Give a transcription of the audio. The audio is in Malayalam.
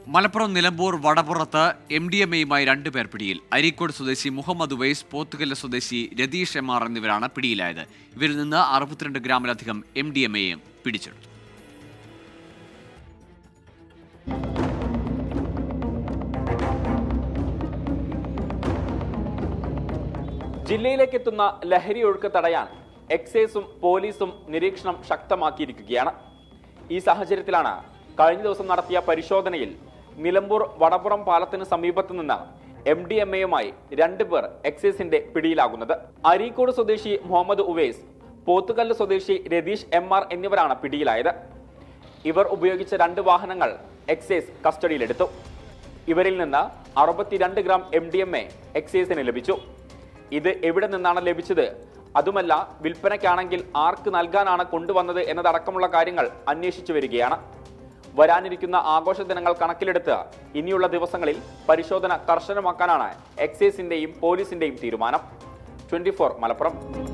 മലപ്പുറം നിലമ്പൂർ വടപ്പുറത്ത് എം ഡി എം എയുമായി രണ്ടുപേർ പിടിയിൽ അരീക്കോട് സ്വദേശി മുഹമ്മദ് ഉവൈസ് പോത്തുകല്ല് സ്വദേശി രതീഷ് എം ആർ എന്നിവരാണ് പിടിയിലായത് ഇവരിൽ നിന്ന് അറുപത്തിരണ്ട് ഗ്രാമിലധികം എം ഡി എം എയും പിടിച്ചെടുത്തു ജില്ലയിലേക്ക് എത്തുന്ന ലഹരി ഒഴുക്ക് തടയാൻ എക്സൈസും പോലീസും നിരീക്ഷണം ശക്തമാക്കിയിരിക്കുകയാണ് ഈ സാഹചര്യത്തിലാണ് കഴിഞ്ഞ ദിവസം നടത്തിയ പരിശോധനയിൽ നിലമ്പൂർ വടപ്പുറം പാലത്തിന് സമീപത്ത് നിന്ന് എം ഡി എം എയുമായി രണ്ടുപേർ എക്സൈസിന്റെ പിടിയിലാകുന്നത് അരീക്കോട് സ്വദേശി മുഹമ്മദ് ഉവൈസ് പോത്തുകല്ല് സ്വദേശി രതീഷ് എം ആർ എന്നിവരാണ് പിടിയിലായത് ഇവർ ഉപയോഗിച്ച രണ്ട് വാഹനങ്ങൾ എക്സൈസ് കസ്റ്റഡിയിലെടുത്തു ഇവരിൽ നിന്ന് അറുപത്തിരണ്ട് gram M D M A എക്സൈസിന് ലഭിച്ചു ഇത് എവിടെ നിന്നാണ് ലഭിച്ചത് അതുമല്ല വിൽപ്പനയ്ക്കാണെങ്കിൽ ആർക്ക് നൽകാനാണ് കൊണ്ടുവന്നത് എന്നതടക്കമുള്ള കാര്യങ്ങൾ അന്വേഷിച്ചു വരികയാണ് വരാനിരിക്കുന്ന ആഘോഷ ദിനങ്ങൾ കണക്കിലെടുത്ത് ഇനിയുള്ള ദിവസങ്ങളിൽ പരിശോധന കർശനമാക്കാനാണ് എക്സൈസിന്റെയും പോലീസിന്റെയും തീരുമാനം ട്വന്റി മലപ്പുറം